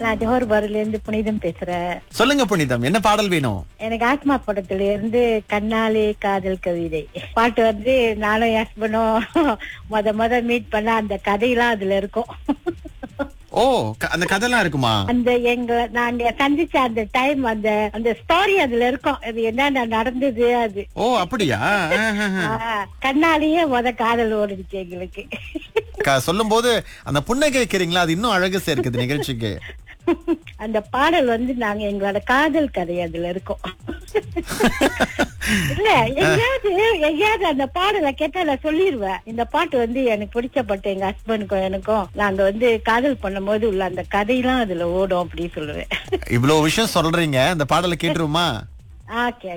நான் ஜோஹர் பாருல இருந்து புனிதம் பேசுறேன் சொல்லுங்க புனிதம் என்ன பாடல் வேணும் எனக்கு ஆத்மா படத்துல இருந்து கண்ணாலே காதல் கவிதை பாட்டு வந்து நானும் என் ஹஸ்பண்டும் முத முத மீட் பண்ண அந்த கதையெல்லாம் அதுல இருக்கும் ஓ க- அந்த கதைலாம் இருக்குமா அந்த எங்க நாங்க சந்திச்ச அந்த டைம் அந்த அந்த ஸ்டோரி அதுல இருக்கும் அது என்னென்ன நடந்தது அது ஓ அப்படியா ஆ, கண்ணாலேயே முத காதல் ஓடுச்சு எங்களுக்கு சொல்லும் போது அந்த புன்னகை வைக்கிறீங்களா அது இன்னும் அழகு சேர்க்குது நிகழ்ச்சிக்கு அந்த பாடல் வந்து நாங்க எங்களோட காதல் கதை அதுல இருக்கும் இல்ல எங்கேயாவது எங்கேயாவது அந்த பாடலை கேட்டா நான் சொல்லிடுவேன் இந்த பாட்டு வந்து எனக்கு பிடிச்ச பாட்டு எங்க ஹஸ்பண்டுக்கும் எனக்கும் நாங்க வந்து காதல் பண்ணும்போது உள்ள அந்த கதையெல்லாம் அதுல ஓடும் அப்படின்னு சொல்லுவேன் இவ்வளவு விஷயம் சொல்றீங்க அந்த பாடலை கேட்டுருமா ஓகே